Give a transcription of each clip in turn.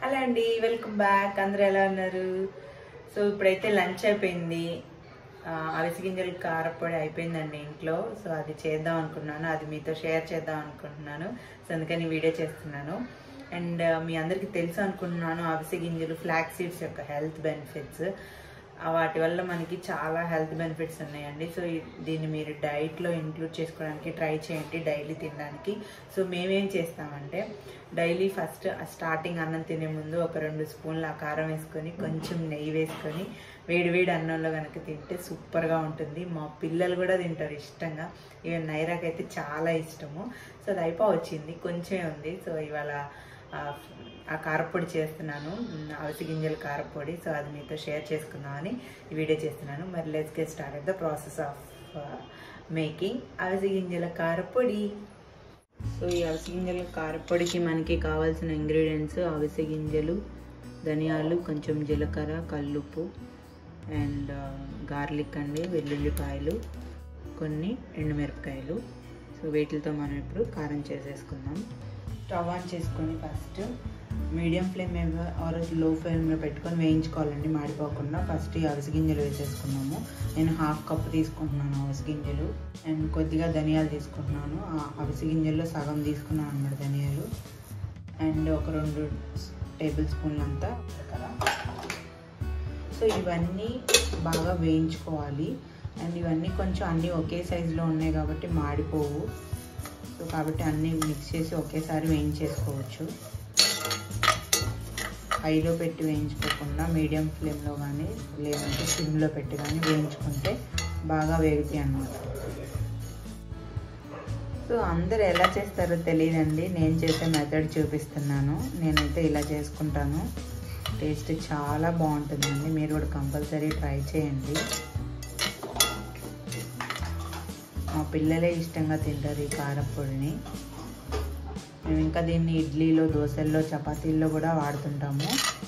hello అండి welcome back అందరూ ఎలా ఉన్నారు సో ఇప్పుడైతే లంచ్ అయిపోయింది ఆ, అవిసె గింజల కారపొడి అయిపోయిందండి ఇంట్లో సో అది చేద్దాం అనుకున్నాను అది మీతో షేర్ చేద్దాం అనుకుంటున్నాను సో అందుకని వీడియో చేస్తున్నాను అండ్ మీ అందరికీ తెలుసు అనుకుంటున్నాను అవిసె గింజలు ఫ్లాక్ సీడ్స్ యొక్క హెల్త్ బెనిఫిట్స్ వాటి వల్ల మనకి చాలా హెల్త్ బెనిఫిట్స్ ఉన్నాయండి సో ఈ- దీన్ని మీరు డైట్లో ఇంక్లూడ్ చేసుకోవడానికి ట్రై చేయండి డైలీ తినడానికి సో మేమేం చేస్తామంటే డైలీ ఫస్ట్ స్టార్టింగ్ అన్నం తినే ముందు ఒక రెండు స్పూన్ల ఆ కారం వేసుకొని కొంచెం నెయ్యి వేసుకొని వేడి వేడి అన్నంలో కనుక తింటే సూపర్గా ఉంటుంది మా పిల్లలు కూడా తింటారు ఇష్టంగా ఈవెన్ నైరాకి అయితే చాలా ఇష్టము సో అది అయిపో వచ్చింది కొంచెమే ఉంది సో ఇవాళ ఆ, ఆ కారపొడి చేస్తున్నాను ఉమ్, అవిసె గింజల కారపొడి సో అది మీతో షేర్ చేసుకుందామని ఈ వీడియో చేస్తున్నాను మరి let's get start the process of making అవిసె గింజల కారపొడి సో ఈ అవిసె గింజల కారపొడికి మనకి కావాల్సిన ఇంగ్రీడియంట్స్ అవిసె గింజలు ధనియాలు కొంచెం జీలకర్ర కల్లుప్పు అండ్ గార్లిక్ అండి వెల్లుల్లిపాయలు కొన్ని ఎండుమిరపకాయలు సో వీటితో మనం ఇప్పుడు కారం చేసేసుకుందాం స్టవ్ ఆన్ చేసుకొని ఫస్ట్ మీడియం ఫ్లేమ్ మీద ఆర్ లో ఫ్లేమ్లో పెట్టుకొని వేయించుకోవాలండి మాడిపోకుండా ఫస్ట్ ఈ అవిసె గింజలు వేసేసుకున్నాము నేను హాఫ్ కప్ తీసుకుంటున్నాను అవిసె గింజలు అండ్ కొద్దిగా ధనియాలు తీసుకుంటున్నాను ఆ అవిసె గింజల్లో సగం తీసుకున్నాను అనమాట ధనియాలు అండ్ ఒక రెండు టేబుల్ స్పూన్లు అంతా జీలకర్ర సో ఇవన్నీ బాగా వేయించుకోవాలి అండ్ ఇవన్నీ కొంచెం అన్నీ ఒకే సైజులో ఉన్నాయి కాబట్టి మాడిపోవు సో కాబట్టి అన్నీ మిక్స్ చేసి ఒకేసారి వేయించేసుకోవచ్చు హైలో పెట్టి వేయించుకోకుండా మీడియం ఫ్లేమ్లో కానీ లేదంటే సిమ్లో పెట్టి కానీ వేయించుకుంటే బాగా వేగుతాయి అన్నమాట సో అందరు ఎలా చేస్తారో తెలియదండి నేను చేసే మెథడ్ చూపిస్తున్నాను నేనైతే ఇలా చేసుకుంటాను టేస్ట్ చాలా బాగుంటుందండి మీరు కూడా కంపల్సరీ ట్రై చేయండి మా పిల్లలే ఇష్టంగా తింటారు ఈ కారపొడిని మేము ఇంకా దీన్ని ఇడ్లీలో దోశల్లో చపాతీల్లో కూడా వాడుతుంటాము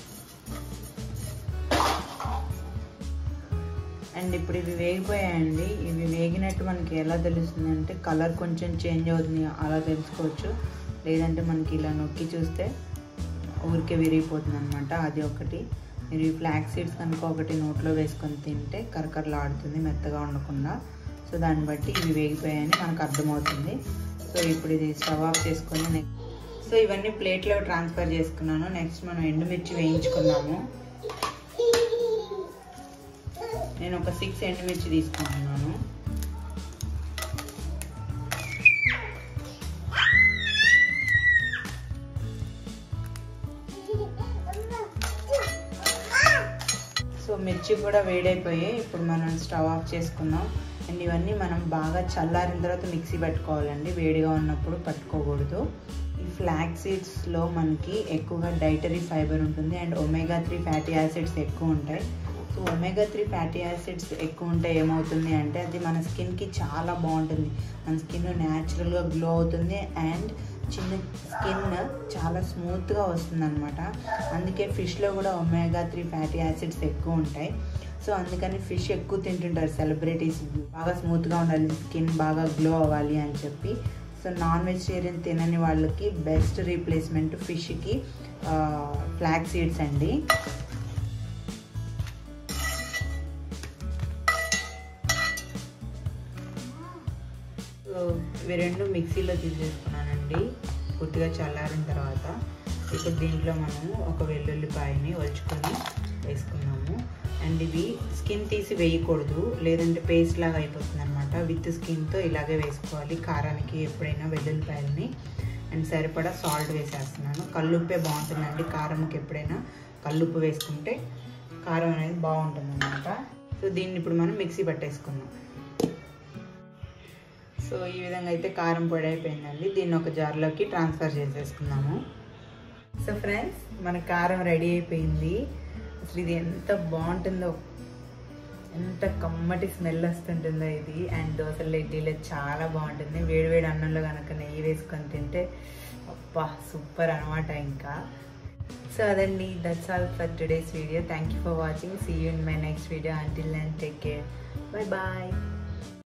అండ్ ఇప్పుడు ఇవి వేగిపోయాయండి ఇవి వేగినట్టు మనకి ఎలా తెలుస్తుంది అంటే కలర్ కొంచెం చేంజ్ అవుతుంది అలా తెలుసుకోవచ్చు లేదంటే మనకి ఇలా నొక్కి చూస్తే ఊరికే విరిగిపోతుంది అనమాట అది ఒకటి మీరు ఈ ఫ్లాక్ సీడ్స్ కనుక ఒకటి నోట్లో వేసుకొని తింటే కరకరలాడుతుంది మెత్తగా ఉండకుండా సో దాన్ని బట్టి ఇవి వేగిపోయాయని మనకు అర్థమవుతుంది సో ఇప్పుడు ఇది స్టవ్ ఆఫ్ చేసుకొని నెక్స్ట్ సో ఇవన్నీ ప్లేట్లో ట్రాన్స్ఫర్ చేసుకున్నాను నెక్స్ట్ మనం ఎండుమిర్చి వేయించుకుందాము నేను ఒక సిక్స్ ఎండుమిర్చి తీసుకుంటున్నాను సో మిర్చి కూడా వేడైపోయాయి ఇప్పుడు మనం స్టవ్ ఆఫ్ చేసుకుందాం అండ్ ఇవన్నీ మనం బాగా చల్లారిన తర్వాత మిక్సీ పట్టుకోవాలండి వేడిగా ఉన్నప్పుడు పట్టుకోకూడదు ఈ ఫ్లాక్ సీడ్స్లో మనకి ఎక్కువగా డైటరీ ఫైబర్ ఉంటుంది and omega three fatty acids ఎక్కువ ఉంటాయి so omega three fatty acids ఎక్కువ ఉంటే ఏమవుతుంది అంటే అది మన స్కిన్కి చాలా బాగుంటుంది మన స్కిన్ న్యాచురల్గా గ్లో అవుతుంది అండ్ చిన్న స్కిన్ చాలా స్మూత్గా వస్తుంది అనమాట అందుకే ఫిష్లో కూడా ఒమేగా త్రీ ఫ్యాటీ యాసిడ్స్ ఎక్కువ ఉంటాయి సో అందుకని ఫిష్ ఎక్కువ తింటుంటారు సెలబ్రిటీస్ బాగా స్మూత్గా ఉండాలి స్కిన్ బాగా గ్లో అవ్వాలి అని చెప్పి సో నాన్ వెజిటేరియన్ తినని వాళ్ళకి బెస్ట్ రీప్లేస్మెంట్ ఫిష్కి ఫ్లాక్ సీడ్స్ అండి సో ఇవి రెండు మిక్సీలో తీసేసుకున్నానండి పూర్తిగా చల్లారిన తర్వాత ఇప్పుడు దీంట్లో మనము ఒక వెల్లుల్లిపాయని ఒలుచుకొని వేసుకున్నాము అండ్ ఇవి స్కిన్ తీసి వేయకూడదు లేదంటే పేస్ట్ లాగా అయిపోతుంది అనమాట విత్ స్కిన్తో ఇలాగే వేసుకోవాలి కారానికి ఎప్పుడైనా వెల్లుల్లిపాయలని అండ్ సరిపడా సాల్ట్ వేసేస్తున్నాను కల్లుప్పే బాగుంటుందండి కారంకి ఎప్పుడైనా కల్లుప్పు వేసుకుంటే కారం అనేది బాగుంటుంది అనమాట సో దీన్ని ఇప్పుడు మనం మిక్సీ పట్టేసుకుందాం సో ఈ విధంగా అయితే కారం పొడి అయిపోయిందండి దీన్ని ఒక జార్లోకి ట్రాన్స్ఫర్ చేసేసుకుందాము సో ఫ్రెండ్స్ మన కారం రెడీ అయిపోయింది అసలు ఇది ఎంత బాగుంటుందో ఎంత కమ్మటి స్మెల్ వస్తుంటుందో ఇది అండ్ దోశలు ఇడ్లీలో చాలా బాగుంటుంది వేడివేడి అన్నంలో కనుక నెయ్యి వేసుకొని తింటే అబ్బా సూపర్ అనమాట ఇంకా సో అదండి that's all for today's video thank you for watching see you in my next video until and take care bye bye